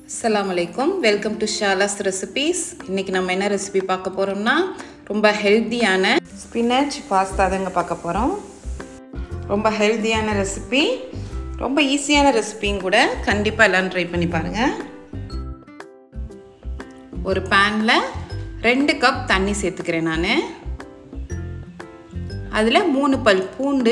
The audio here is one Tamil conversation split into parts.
அஸ்ஸலாமு அலைக்கும் வெல்கம் டு ஷாலாஸ் ரெசிபீஸ் இன்றைக்கி நம்ம என்ன ரெசிபி பார்க்க போகிறோம்னா ரொம்ப ஹெல்த்தியான ஸ்பினச் பாஸ்தா தாங்க பார்க்க போகிறோம் ரொம்ப ஹெல்த்தியான ரெசிபி ரொம்ப ஈஸியான ரெசிபியும் கூட கண்டிப்பாக எல்லாம் ட்ரை பண்ணி பாருங்கள் ஒரு பேனில் ரெண்டு கப் தண்ணி சேர்த்துக்கிறேன் நான் அதில் மூணு பல் பூண்டு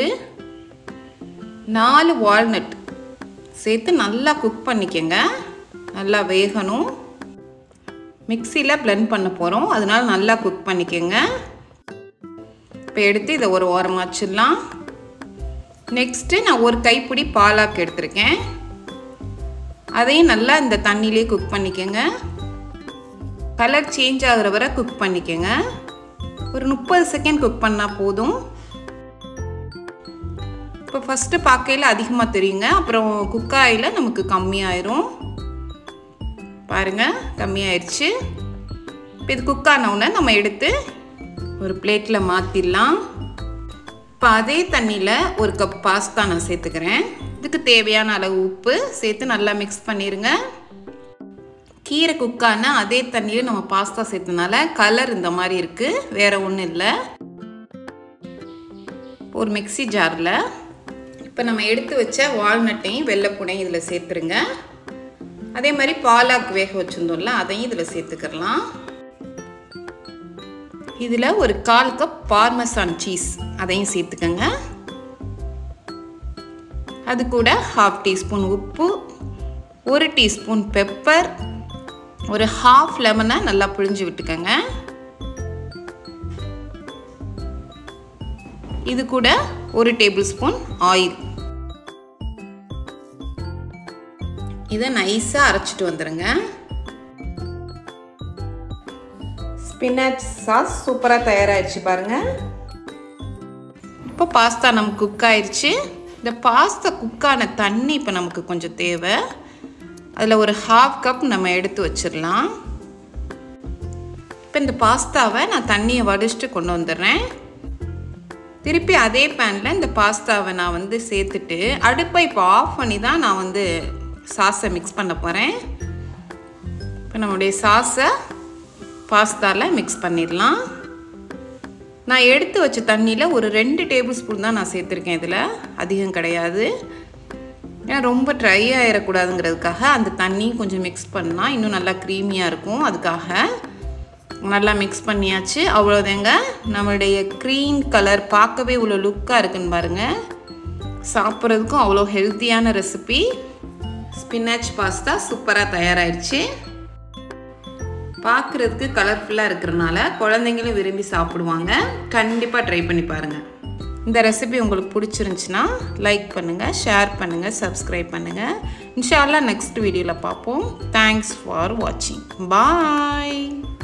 நாலு வால்நட் சேர்த்து நல்லா குக் பண்ணிக்கங்க நல்லா வேகணும் மிக்சியில் பிளெண்ட் பண்ண போகிறோம் அதனால் நல்லா குக் பண்ணிக்கோங்க இப்போ எடுத்து இதை ஒரு ஓரமாக வச்சிடலாம் நெக்ஸ்ட்டு நான் ஒரு கைப்பிடி பாலாக்கு எடுத்திருக்கேன் அதையும் நல்லா இந்த தண்ணியிலே குக் பண்ணிக்கோங்க கலர் சேஞ்ச் ஆகிற வரை குக் பண்ணிக்கோங்க ஒரு முப்பது செகண்ட் குக் பண்ணால் போதும் இப்போ ஃபஸ்ட்டு பார்க்கையில் அதிகமாக தெரியுங்க அப்புறம் குக்காயில் நமக்கு கம்மியாயிரும் பாருங்கள் கம்மியாயிருச்சு இப்போ இது குக் ஆனவுடனே நம்ம எடுத்து ஒரு பிளேட்டில் மாற்றிடலாம் இப்போ அதே தண்ணியில் ஒரு கப் பாஸ்தா நான் சேர்த்துக்கிறேன் இதுக்கு தேவையான அளவு உப்பு சேர்த்து நல்லா மிக்ஸ் பண்ணிடுங்க கீரை குக்கான அதே தண்ணியில் நம்ம பாஸ்தா சேர்த்தனால கலர் இந்த மாதிரி இருக்குது வேறு ஒன்றும் இல்லை ஒரு மிக்சி ஜாரில் இப்போ நம்ம எடுத்து வச்ச வால்நட்டையும் வெள்ளைப்பூனையும் இதில் சேர்த்துருங்க அதே மாதிரி பாலாக்கு வேக வச்சுருந்தோம்ல அதையும் இதில் சேர்த்துக்கிறலாம் இதில் ஒரு கால் கப் பார்மசான் சீஸ் அதையும் சேர்த்துக்கோங்க அது கூட ஹாஃப் டீஸ்பூன் உப்பு ஒரு டீஸ்பூன் பெப்பர் ஒரு ஹாஃப் லெமனை நல்லா புழிஞ்சு விட்டுக்கோங்க இது கூட ஒரு டேபிள் ஸ்பூன் ஆயில் இதை நைஸாக அரைச்சிட்டு வந்துடுங்க ஸ்பினாச் சாஸ் சூப்பராக தயாராகிடுச்சு பாருங்கள் இப்போ பாஸ்தா நமக்கு குக் ஆயிடுச்சு இந்த பாஸ்தா குக்கான தண்ணி இப்போ நமக்கு கொஞ்சம் தேவை அதில் ஒரு ஹாஃப் கப் நம்ம எடுத்து வச்சிடலாம் இப்போ இந்த பாஸ்தாவை நான் தண்ணியை வடிச்சிட்டு கொண்டு வந்துடுறேன் திருப்பி அதே பேனில் இந்த பாஸ்தாவை நான் வந்து சேர்த்துட்டு அடுப்பை இப்போ ஆஃப் பண்ணி தான் நான் வந்து சாஸை மிக்ஸ் பண்ண போகிறேன் இப்போ நம்மளுடைய சாஸை பாஸ்தாவில் மிக்ஸ் பண்ணிடலாம் நான் எடுத்து வச்ச தண்ணியில் ஒரு ரெண்டு டேபிள் ஸ்பூன் தான் நான் சேர்த்துருக்கேன் இதில் அதிகம் கிடையாது ஏன்னா ரொம்ப ட்ரை ஆகிடக்கூடாதுங்கிறதுக்காக அந்த தண்ணி கொஞ்சம் மிக்ஸ் பண்ணால் இன்னும் நல்லா க்ரீமியாக இருக்கும் அதுக்காக நல்லா மிக்ஸ் பண்ணியாச்சு அவ்வளோதாங்க நம்மளுடைய க்ரீன் கலர் பார்க்கவே இவ்வளோ லுக்காக இருக்குன்னு பாருங்கள் சாப்பிட்றதுக்கும் அவ்வளோ ஹெல்த்தியான ரெசிபி ஸ்பினாச் பாஸ்தா சூப்பராக தயாராகிடுச்சு பார்க்குறதுக்கு கலர்ஃபுல்லாக இருக்கிறனால குழந்தைங்களும் விரும்பி சாப்பிடுவாங்க கண்டிப்பாக ட்ரை பண்ணி பாருங்கள் இந்த ரெசிபி உங்களுக்கு பிடிச்சிருந்துச்சின்னா லைக் பண்ணுங்கள் ஷேர் பண்ணுங்கள் சப்ஸ்கிரைப் பண்ணுங்கள் இன்ஷால்லா நெக்ஸ்ட் வீடியோவில் பார்ப்போம் தேங்க்ஸ் ஃபார் வாட்சிங் பாய்